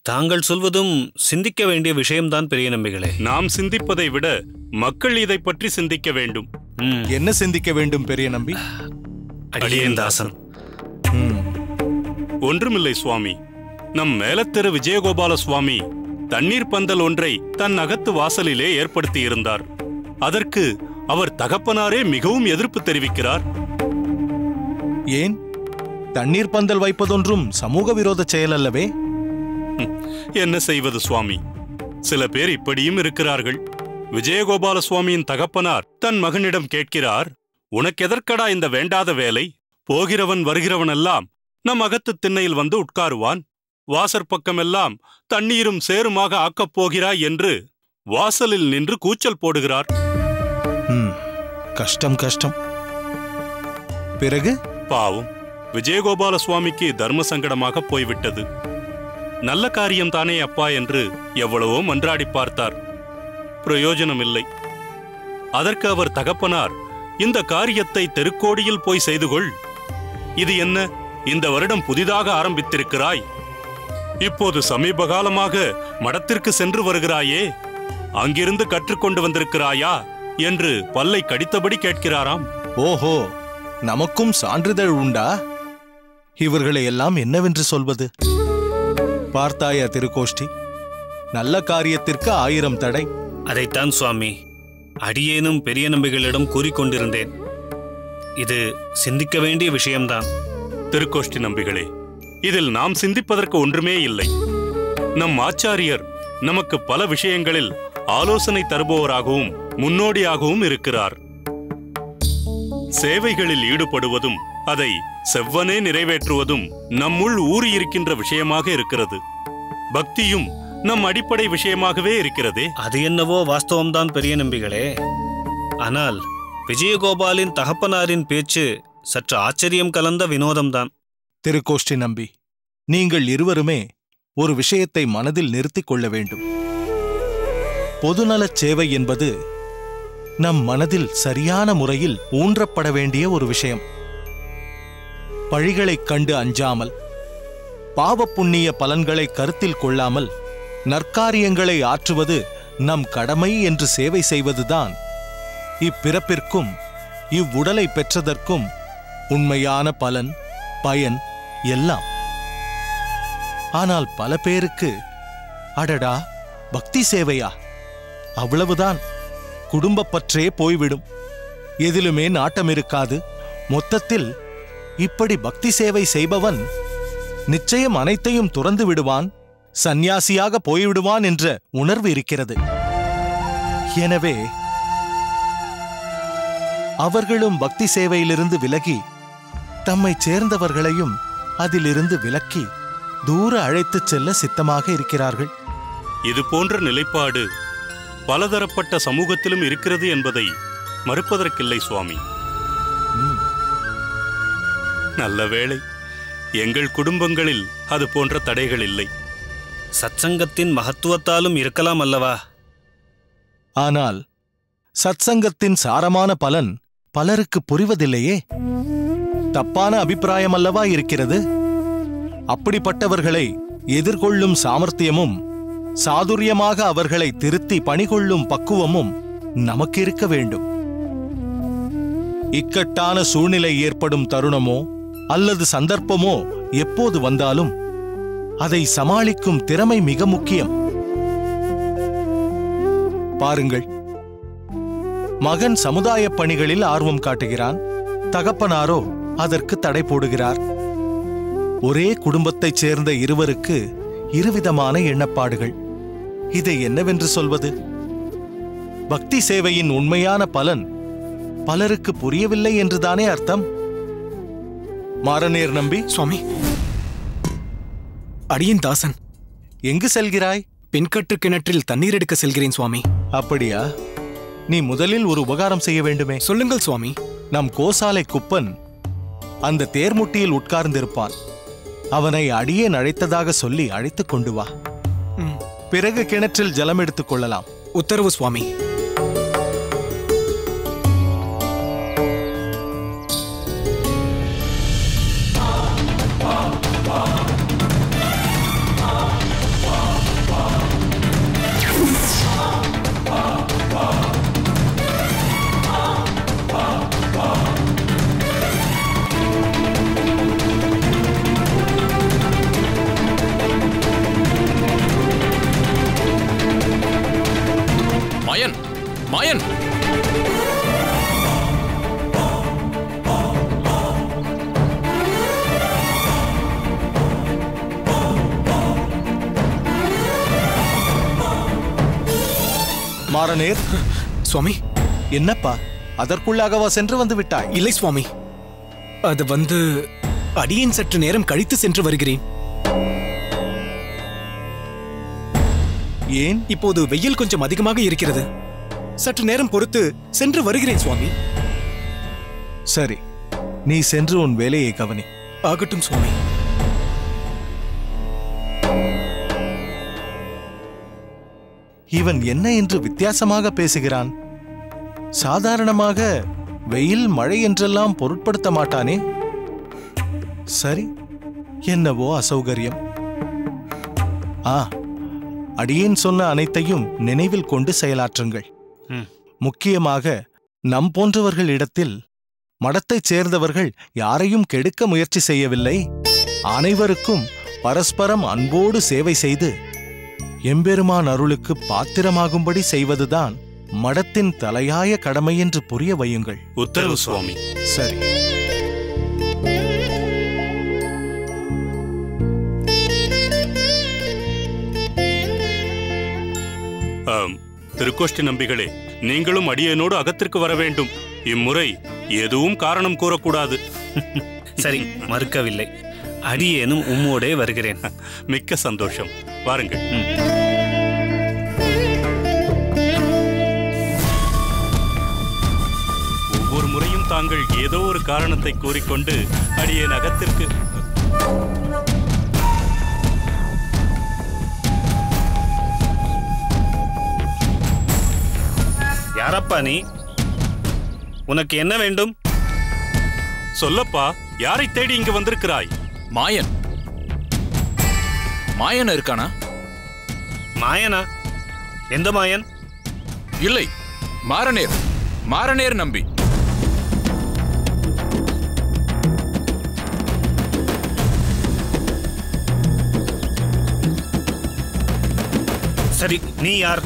தாங்கள் சொல்வதும் சிந்திக்க வேண்டிய விஷயம்தான் பெரிய நம்பிகளே நாம் சிந்திப்பதை விட மக்கள் இதை பற்றி சிந்திக்க வேண்டும் ம், என்ன சிந்திக்க வேண்டும் பெரிய நம்பி அடியேன் தாசன் ம், ஒன்றுமில்லை சுவாமி நம் மேலத்தெரு விஜயகோபால சுவாமி தண்ணீர் பந்தல் ஒன்றை தன் அகத்து வாசலிலே ஏற்படுத்தியிருந்தார் அதற்கு அவர் தகப்பனாரே மிகவும் எதிர்ப்பு தெரிவிக்கிறார் ஏன் தண்ணீர் பந்தல் வைப்பதொன்றும் சமூக விரோத செயல் அல்லவே என்ன செய்வது சுவாமி சில பேர் இப்படியும் இருக்கிறார்கள் விஜயகோபால சுவாமியின் தகப்பனார் தன் மகனிடம் கேட்கிறார் உனக்கெதற்கடா இந்த வேண்டாத வேலை போகிறவன் வருகிறவனெல்லாம் நம் அகத்து திண்ணையில் வந்து உட்காருவான் வாசற் பக்கமெல்லாம் தண்ணீரும் சேருமாக ஆக்கப் போகிறாய் என்று வாசலில் நின்று கூச்சல் போடுகிறார் ம், கஷ்டம் கஷ்டம் பிறகு பாவம் விஜயகோபால சுவாமிக்கு தர்ம சங்கடமாக போய்விட்டது நல்ல காரியம் தானே அப்பா என்று எவ்வளவோ மன்றாடி பார்த்தார் பிரயோஜனம் இல்லை அதற்கு அவர் தகப்பனார் இந்த காரியத்தை தெருக்கோடியில் போய் செய்து கொள் இது என்ன இந்த வருடம் புதிதாக ஆரம்பித்திருக்கிறாய் இப்போது சமீப காலமாக மடத்திற்கு சென்று வருகிறாயே அங்கிருந்து கற்றுக்கொண்டு வந்திருக்கிறாயா என்று பல்லை கடித்தபடி கேட்கிறாராம் ஓஹோ நமக்கும் சான்றிதழ் உண்டா இவர்களை எல்லாம் என்னவென்று சொல்வது பார்த்தாயா திருக்கோஷ்டி நல்ல காரியத்திற்கு ஆயிரம் தடை அதைத்தான் சுவாமி அடியேனும் பெரிய நம்பிகளிடம் கூறிக்கொண்டிருந்தேன் இது சிந்திக்க வேண்டிய விஷயம்தான் திருக்கோஷ்டி நம்பிகளே இதில் நாம் சிந்திப்பதற்கு ஒன்றுமே இல்லை நம் ஆச்சாரியர் நமக்கு பல விஷயங்களில் ஆலோசனை தருபவராகவும் முன்னோடியாகவும் இருக்கிறார் சேவைகளில் ஈடுபடுவதும் அதை செவ்வனே நிறைவேற்றுவதும் நம்முள் ஊறியிருக்கின்ற விஷயமாக இருக்கிறது பக்தியும் நம் அடிப்படை விஷயமாகவே இருக்கிறதே அது என்னவோ வாஸ்தவம்தான் பெரிய நம்பிகளே ஆனால் விஜயகோபாலின் தகப்பனாரின் பேச்சு சற்று ஆச்சரியம் கலந்த வினோதம்தான் திருக்கோஷ்டி நம்பி நீங்கள் இருவருமே ஒரு விஷயத்தை மனதில் நிறுத்திக் கொள்ள வேண்டும் பொதுநலச் சேவை என்பது நம் மனதில் சரியான முறையில் ஊன்றப்பட வேண்டிய ஒரு விஷயம் பழிகளைக் கண்டு அஞ்சாமல் பாவ புண்ணிய பலன்களை கருத்தில் கொள்ளாமல் நற்காரியங்களை ஆற்றுவது நம் கடமை என்று சேவை செய்வதுதான் இப்பிறப்பிற்கும் இவ்வுடலை பெற்றதற்கும் உண்மையான பலன் பயன் எல்லாம் ஆனால் பல பேருக்கு அடடா பக்தி சேவையா அவ்வளவுதான் குடும்பப் பற்றே போய்விடும் எதிலுமே நாட்டம் இருக்காது மொத்தத்தில் இப்படி பக்தி சேவை செய்பவன் நிச்சயம் அனைத்தையும் துறந்து விடுவான் சந்நியாசியாக போய்விடுவான் என்ற உணர்வு இருக்கிறது எனவே அவர்களும் பக்தி சேவையிலிருந்து விலகி தம்மைச் சேர்ந்தவர்களையும் அதிலிருந்து விலக்கி தூர அழைத்துச் செல்ல சித்தமாக இருக்கிறார்கள் இது போன்ற நிலைப்பாடு பலதரப்பட்ட சமூகத்திலும் இருக்கிறது என்பதை மறுப்பதற்கில்லை சுவாமி ம், நல்ல வேளை எங்கள் குடும்பங்களில் அது போன்ற தடைகள் இல்லை சத்சங்கத்தின் மகத்துவத்தாலும் இருக்கலாம் அல்லவா ஆனால் சத்சங்கத்தின் சாரமான பலன் பலருக்கு புரிவதில்லையே தப்பான அபிப்பிராயம் அல்லவா இருக்கிறது அப்படிப்பட்டவர்களை எதிர்கொள்ளும் சாமர்த்தியமும் சாதுரியமாக அவர்களை திருத்தி பணிகொள்ளும் பக்குவமும் நமக்கு இருக்க வேண்டும் இக்கட்டான சூழ்நிலை ஏற்படும் தருணமோ அல்லது சந்தர்ப்பமோ எப்போது வந்தாலும் அதை சமாளிக்கும் திறமை மிக முக்கியம் பாருங்கள் மகன் சமுதாயப் பணிகளில் ஆர்வம் காட்டுகிறான் தகப்பனாரோ அதற்கு தடை போடுகிறார் ஒரே குடும்பத்தைச் சேர்ந்த இருவருக்கு இருவிதமான எண்ணப்பாடுகள் இதை என்னவென்று சொல்வது பக்தி சேவையின் உண்மையான பலன் பலருக்கு புரியவில்லை என்றுதானே அர்த்தம் மாரநேர் நம்பி சுவாமி அடியேன் தாசன் எங்கு செல்கிறாய் பின்கட்டு கிணற்றில் தண்ணீர் எடுக்க செல்கிறேன் சுவாமி அப்படியா நீ முதலில் ஒரு உபகாரம் செய்ய வேண்டுமே சொல்லுங்கள் சுவாமி நம் கோசாலை குப்பன் அந்த தேர்முட்டியில் உட்கார்ந்திருப்பான் அவனை அடியேன் அழைத்ததாக சொல்லி அழைத்துக் கொண்டு வா ம், பிறகு கிணற்றில் ஜலம் எடுத்துக் கொள்ளலாம் உத்தரவு சுவாமி மாறனேர் சுவாமி என்னப்பா அதற்குள்ளாகவா சென்று வந்து விட்டாய் இல்லை சுவாமி அது வந்து அடியேன் சற்று நேரம் கழித்து சென்று வருகிறேன் ஏன் இப்போது வெயில் கொஞ்சம் அதிகமாக இருக்கிறது சற்று நேரம் பொறுத்து சென்று வருகிறேன் சுவாமி சரி நீ சென்று உன் வேலையை கவனி ஆகட்டும் சுவாமி இவன் என்ன என்று வித்தியாசமாக பேசுகிறான் சாதாரணமாக வெயில் மழை என்றெல்லாம் பொருட்படுத்த மாட்டானே சரி என்னவோ அசௌகரியம் ஆ அடியேன் சொன்ன அனைத்தையும் நினைவில் கொண்டு செயலாற்றுங்கள் ம். முக்கியமாக நம் போன்றவர்களிடத்தில் மடத்தைச் சேர்ந்தவர்கள் யாரையும் கெடுக்க முயற்சி செய்யவில்லை அனைவருக்கும் பரஸ்பரம் அன்போடு சேவை செய்து எம்பெருமான் அருளுக்கு பாத்திரமாகும்படி செய்வதுதான் மடத்தின் தலையாய கடமை என்று புரிய வையுங்கள் உத்தரவு சுவாமி சரி ஆம், திருக்கோஷ்டி நம்பிகளே நீங்களும் அடியேனோடு அகத்திற்கு வர வேண்டும் இம்முறை எதுவும் காரணம் கூறக்கூடாது சரி மறுக்கவில்லை அடியேனும் உம்மோடே வருகிறேன் மிக்க சந்தோஷம் வாருங்கள் ஒவ்வொரு முறையும் தாங்கள் ஏதோ ஒரு காரணத்தை கூறிக்கொண்டு அடியேன் அகத்திற்கு யாரப்பா நீ உனக்கு என்ன வேண்டும் சொல்லப்பா யாரை தேடி இங்கு வந்திருக்கிறாய் மாயன் மாயன் இருக்கானா மாயனா எந்த மாயன் இல்லை மாரநேர் மாரநேர் நம்பி சரி நீ யார்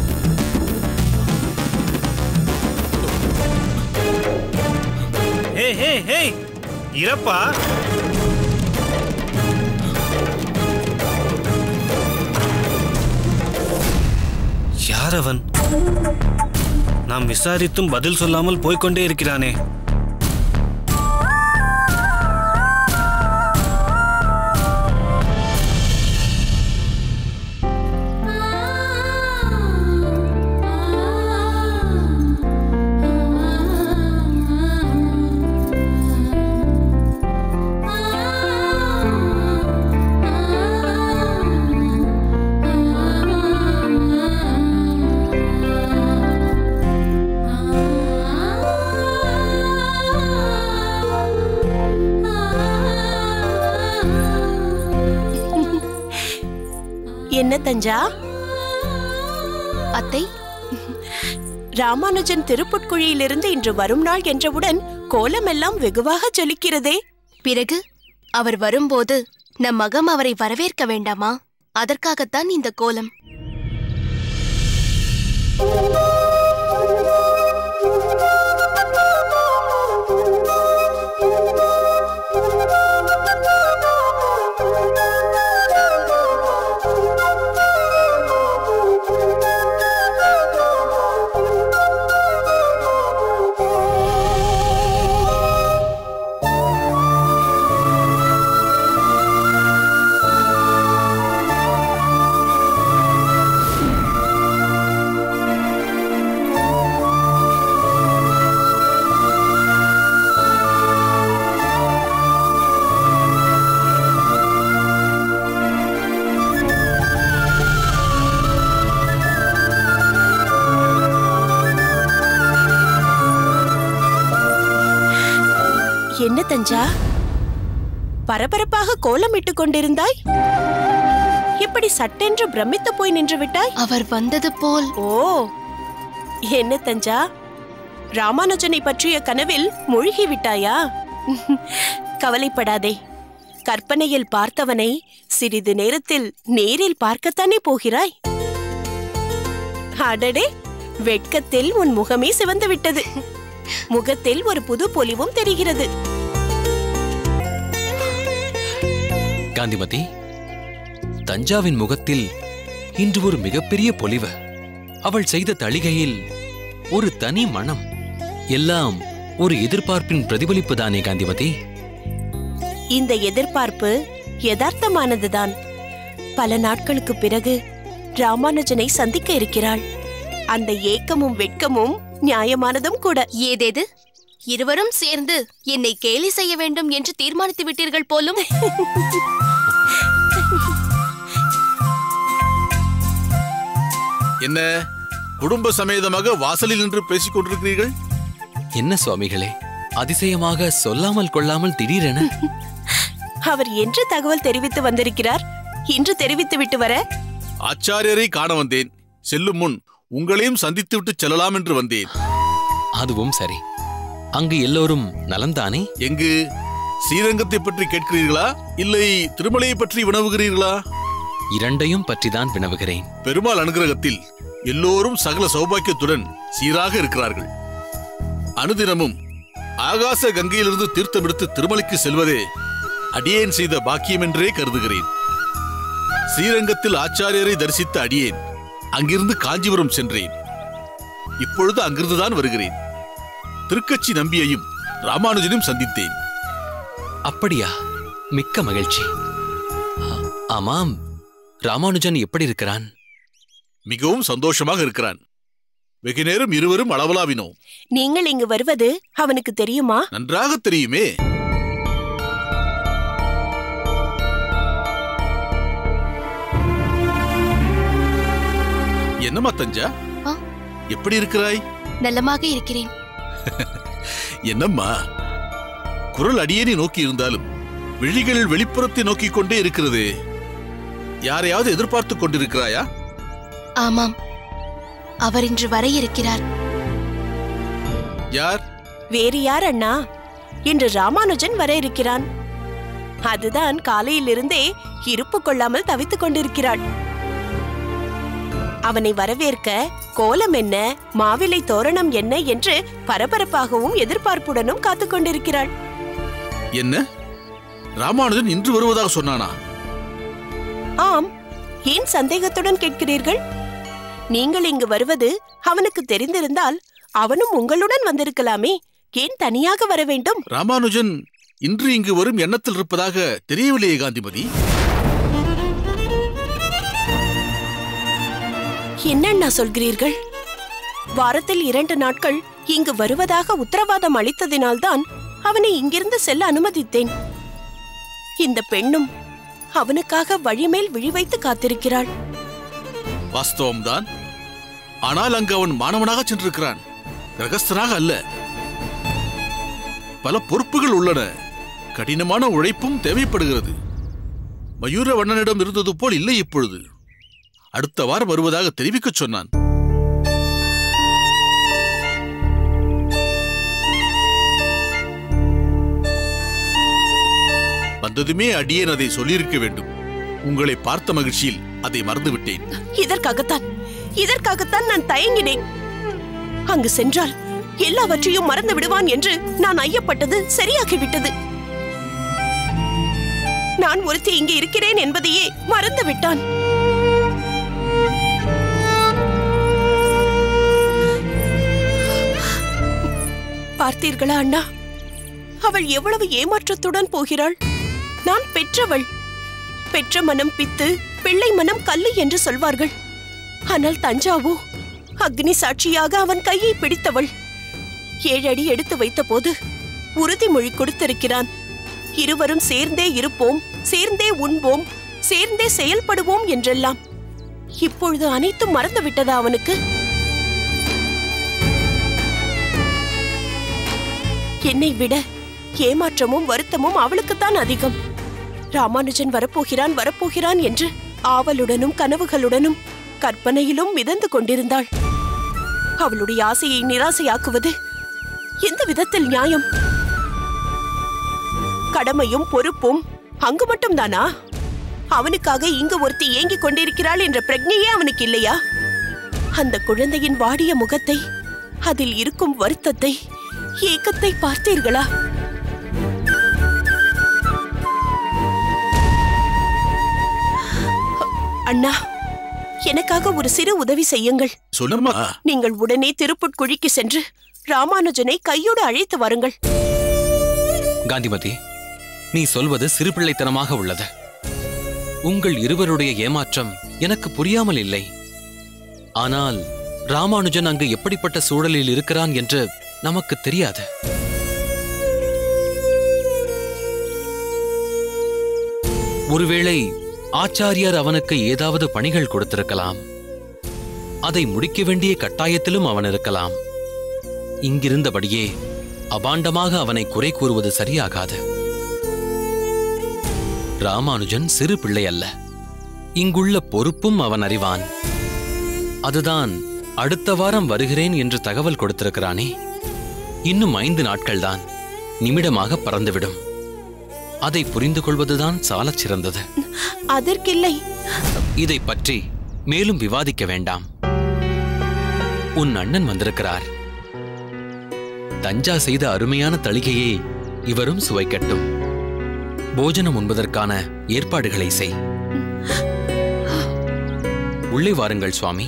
ஹே ஹே ஹே இறப்பா யார் அவன் நாம் விசாரித்தும் பதில் சொல்லாமல் போய்க்கொண்டே இருக்கிறானே என்ன தஞ்சா அத்தை ராமானுஜன் திருப்புட்குழியிலிருந்து இன்று வரும் நாள் என்றவுடன் கோலமெல்லாம் வெகுவாக ஜொலிக்கிறதே பிறகு அவர் வரும்போது நம் மகம் அவரை வரவேற்க வேண்டாமா அதற்காகத்தான் இந்த கோலம் என்ன தஞ்சா பரபரப்பாக கோலமிட்டுக் கொண்டிருந்தாய் இப்படி சட்டென்று பிரமித்து போய் நின்று விட்டாய் அவர் வந்தது போல் ஓ என்ன தஞ்சா ராமானுஜனை பற்றிய கனவில் மூழ்கி விட்டாயா கவலைப்படாதே கற்பனையில் பார்த்தவனை சிறிது நேரத்தில் நேரில் பார்க்கத்தானே போகிறாய் அடடே வெட்கத்தில் உன் முகமே சிவந்து விட்டது முகத்தில் ஒரு புது பொலிவும் தெரிகிறது காந்திமதி தஞ்சாவின் முகத்தில் இன்று ஒரு மிகப்பெரிய பொலிவு அவள் செய்த தளிகையில் ஒரு தனி மனம் எல்லாம் ஒரு எதிர்பார்ப்பின் பிரதிபலிப்பு தானே காந்திமதி இந்த எதிர்பார்ப்பு யதார்த்தமானதுதான் பல நாட்களுக்கு பிறகு ராமானுஜனை சந்திக்க இருக்கிறாள் அந்த ஏக்கமும் வெட்கமும் நியாயமானதும் கூட ஏதேது இருவரும் சேர்ந்து என்னை கேலி செய்ய வேண்டும் என்று தீர்மானித்து விட்டீர்கள் போலும் என்ன குடும்ப சமேதமாக வாசலில் நின்று பேசிக் கொண்டிருக்கிறீர்கள் என்ன சுவாமிகளே அதிசயமாக சொல்லாமல் கொள்ளாமல் திடீரென அவர் என்று தகவல் தெரிவித்து வந்திருக்கிறார் இன்று தெரிவித்து விட்டு வர ஆச்சாரியரை காண வந்தேன் செல்லும் முன் உங்களையும் சந்தித்துவிட்டு செல்லலாம் என்று வந்தேன் அதுவும் சரி அங்கு எல்லோரும் நலம்தானே எங்கு ஸ்ரீரங்கத்தை பற்றி கேட்கிறீர்களா இல்லை திருமலையை பற்றி வினவுகிறீர்களா இரண்டையும் பற்றிதான் வினவுகிறேன் பெருமாள் அனுகிரகத்தில் எல்லோரும் சகல சௌபாக்கியத்துடன் சீராக இருக்கிறார்கள் அனுதினமும் ஆகாச கங்கையிலிருந்து தீர்த்தமெடுத்து திருமலைக்கு செல்வதே அடியேன் செய்த பாக்கியம் என்றே கருதுகிறேன் ஸ்ரீரங்கத்தில் ஆச்சாரியரை தரிசித்த அடியேன் அங்கிருந்து காஞ்சிபுரம் சென்றேன் இப்பொழுது அங்கிருந்துதான் வருகிறேன் திருக்கச்சி நம்பியையும் ராமானுஜனையும் சந்தித்தேன் அப்படியா மிக்க மகிழ்ச்சி ஆ- ஆமாம் ராமானுஜன் எப்படி இருக்கிறான் மிகவும் சந்தோஷமாக இருக்கிறான் வெகு நேரம் இருவரும் அளவலாவினோம் நீங்கள் இங்கு வருவது அவனுக்கு தெரியுமா நன்றாக தெரியுமே என்னம்மா தஞ்சா ஆ? எப்படி இருக்கிறாய் நலமாக இருக்கிறேன் என்னம்மா குரல் அடியேனை நோக்கி இருந்தாலும் விழிகள் வெளிப்புறத்தை நோக்கிக் கொண்டே இருக்கிறது யாரையாவது எதிர்பார்த்துக் கொண்டிருக்கிறாயா ஆமாம் அவர் இன்று வர இருக்கிறார் யார் வேறு யார் அண்ணா இன்று ராமானுஜன் வர இருக்கிறான் அதுதான் காலையிலிருந்தே இருப்பு கொள்ளாமல் தவித்துக் கொண்டிருக்கிறாள் அவனை வரவேற்க கோலம் என்ன மாவிலை தோரணம் என்ன என்று பரபரப்பாகவும் எதிர்பார்ப்புடனும் காத்துக் கொண்டிருக்கிறாள் என்ன ராமானுஜன் இன்று வருவதாக சொன்னானா ஆம் ஏன் சந்தேகத்துடன் கேட்கிறீர்கள் நீங்கள் இங்கு வருவது அவனுக்கு தெரிந்திருந்தால் அவனும் உங்களுடன் வந்திருக்கலாமே ஏன் தனியாக வர வேண்டும் ராமானுஜன் இன்று இங்கு வரும் எண்ணத்தில் இருப்பதாக தெரியவில்லையே காந்திமதி என்னண்ணா சொல்கிறீர்கள் வாரத்தில் இரண்டு நாட்கள் இங்கு வருவதாக உத்தரவாதம் அளித்ததினால்தான் அவனை இங்கிருந்து செல்ல அனுமதித்தேன் இந்த பெண்ணும் அவனுக்காக வழிமேல் விழி வைத்து காத்திருக்கிறாள் வாஸ்தவம்தான் ஆனால் அங்கு அவன் மாணவனாக சென்றிருக்கிறான் கிரகஸ்தனாக அல்ல பல பொறுப்புகள் உள்ளன கடினமான உழைப்பும் தேவைப்படுகிறது மயூரவண்ணனிடம் இருந்தது போல் இல்லை இப்பொழுது அடுத்த வாரம் வருவதாக தெரிவிக்கச் சொன்னான் வந்ததுமே அடியேன் அதை சொல்லியிருக்க வேண்டும் உங்களை பார்த்த மகிழ்ச்சியில் அதை மறந்துவிட்டேன் இதற்காகத்தான் இதற்காகத்தான் நான் தயங்கினேன் அங்கு சென்றால் எல்லாவற்றையும் மறந்து விடுவான் என்று நான் ஐயப்பட்டது சரியாகிவிட்டது நான் ஒருத்தி இங்கே இருக்கிறேன் என்பதையே மறந்து விட்டான் பார்த்தீர்களா அண்ணா அவள் எவ்வளவு ஏமாற்றத்துடன் போகிறாள் நான் பெற்றவள் பெற்ற மனம் பித்து பிள்ளை மனம் கல்லு என்று சொல்வார்கள் ஆனால் தஞ்சாவோ அக்னி சாட்சியாக அவன் கையை பிடித்தவள் ஏழடி எடுத்து வைத்தபோது உறுதிமொழி கொடுத்திருக்கிறான் இருவரும் சேர்ந்தே இருப்போம் சேர்ந்தே உண்போம் சேர்ந்தே செயல்படுவோம் என்றெல்லாம் இப்பொழுது அனைத்தும் மறந்து விட்டதா அவனுக்கு என்னை விட ஏமாற்றமும் வருத்தமும் அவளுக்குத்தான் அதிகம் ராமானுஜன் வரப்போகிறான் வரப்போகிறான் என்று ஆவலுடனும் கனவுகளுடனும் கற்பனையிலும் மிதந்து கொண்டிருந்தாள் அவளுடைய ஆசையை நிராசையாக்குவது எந்த விதத்தில் நியாயம் கடமையும் பொறுப்பும் அங்கு மட்டும் தானா அவனுக்காக இங்கு ஒருத்தி ஏங்கிக் கொண்டிருக்கிறாள் என்ற பிரஜையே அவனுக்கு இல்லையா அந்த குழந்தையின் வாடிய முகத்தை அதில் இருக்கும் வருத்தத்தை ஏக்கத்தை பார்த்தீர்களா அண்ணா எனக்காக ஒரு சிறு உதவி செய்யுங்கள் சொல்லுமா நீங்கள் உடனே திருப்புட்குழிக்கு சென்று ராமானுஜனை கையோடு அழைத்து வாருங்கள் காந்திமதி நீ சொல்வது சிறுபிள்ளைத்தனமாக உள்ளது உங்கள் இருவருடைய ஏமாற்றம் எனக்கு புரியாமல் இல்லை ஆனால் ராமானுஜன் அங்கு எப்படிப்பட்ட சூழலில் இருக்கிறான் என்று நமக்கு தெரியாது ஒருவேளை ஆச்சாரியார் அவனுக்கு ஏதாவது பணிகள் கொடுத்திருக்கலாம் அதை முடிக்க வேண்டிய கட்டாயத்திலும் அவன் இருக்கலாம் இங்கிருந்தபடியே அபாண்டமாக அவனை குறை கூறுவது சரியாகாது ராமானுஜன் சிறு பிள்ளை அல்ல இங்குள்ள பொறுப்பும் அவன் அறிவான் அதுதான் அடுத்த வாரம் வருகிறேன் என்று தகவல் கொடுத்திருக்கிறானே இன்னும் ஐந்து நாட்கள்தான் நிமிடமாக பறந்துவிடும் அதை புரிந்து கொள்வதுதான் சாலச் சிறந்தது அதற்கில்லை இதை பற்றி மேலும் விவாதிக்க வேண்டாம் உன் அண்ணன் வந்திருக்கிறார் தஞ்சா செய்த அருமையான தளிகையை இவரும் சுவைக்கட்டும் போஜனம் உண்பதற்கான ஏற்பாடுகளை செய் உள்ளே வாருங்கள் சுவாமி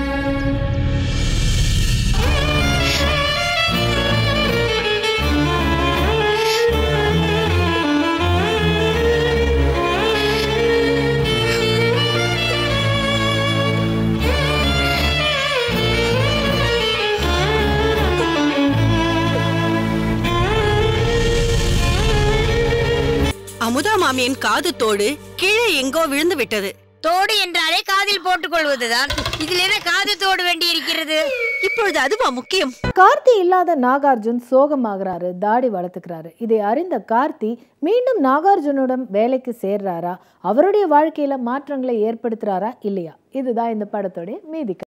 அமுதா மாமியின் காது தோடு கீழே எங்கோ விழுந்து விட்டது தோடு என்றாலே காதில் போட்டுக் கொள்வதுதான் இதில் என்ன காது தோடு வேண்டி இருக்கிறது இப்பொழுது அதுவா முக்கியம் கார்த்தி இல்லாத நாகார்ஜுன் சோகமாகறாரு தாடி வளர்த்துக்கிறாரு இதை அறிந்த கார்த்தி மீண்டும் நாகார்ஜுனுடன் வேலைக்கு சேர்றாரா அவருடைய வாழ்க்கையில மாற்றங்களை ஏற்படுத்துறாரா இல்லையா இதுதான் இந்த படத்தோட மீதி கதை.